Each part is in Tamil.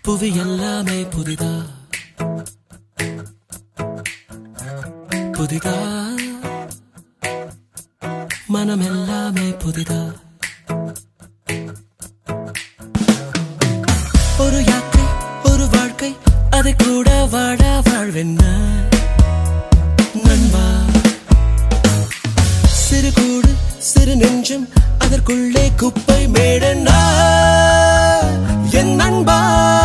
புவி எல்லாமே புதிதா புதிதா மனம் எல்லாமே புதிதா ஒரு யாக்கை ஒரு வாழ்க்கை அதை கூட வாழ வாழ்வென்ன நண்பா சிறு கூடு சிறு நெஞ்சம் அதற்குள்ளே குப்பை மேடனா என் நண்பா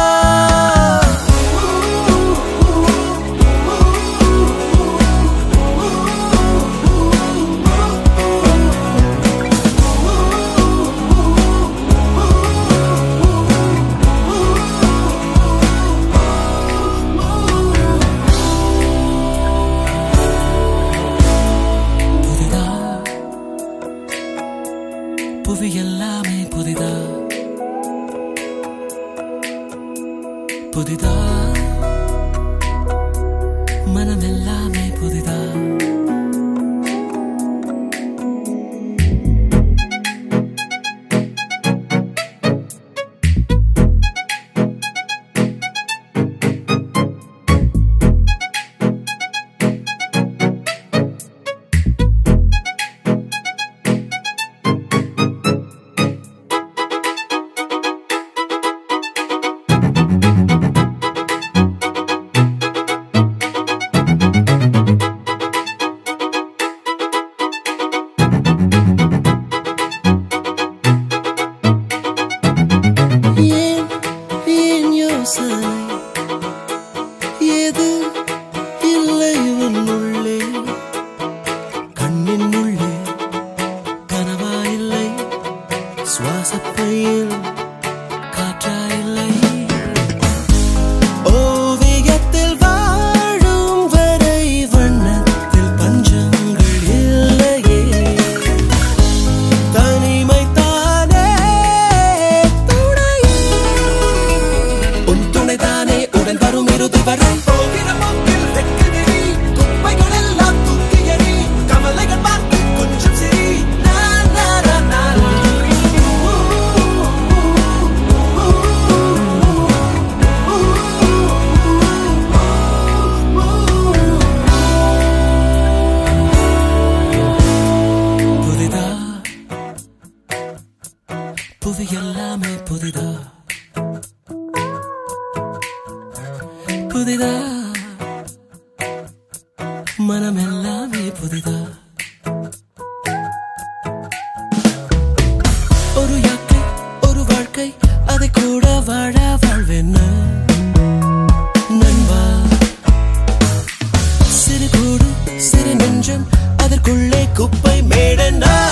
புதிதா புவி எல்லாமே புதிதா புதிதா மனம் எல்லாமே புதிதா ஏன் ஏன் யோசனை ஏது இல்லை உன்னுள்ளே கண்ணின் உள்ளே கனவா இல்லை சுவாசப்பையில் காற்றா இல்லை ஓவியத்தில் வாழும் வரை வண்ணத்தில் பஞ்சங்கள் இல்லையே தனிமை தானே துணை உன் துணை தானே உடன் வரும் இறுதி வரை போகிற போக்கில் வெற்றி நெறி குப்பைகள் எல்லாம் தூக்கி எறி கவலைகள் பார்த்து கொஞ்சம் சிரி நா, நா, நா, நா, நா. புதிதா புவி எல்லாமே புதிதா புதிதா மனம் எல்லாமே புதிதா ஒரு யாக்கை ஒரு வாழ்க்கை அதை கூட வாழ வாழ்வென்ன நண்பா சிறு கூடு சிறு நெஞ்சம் அதற்குள்ளே குப்பை மேடனா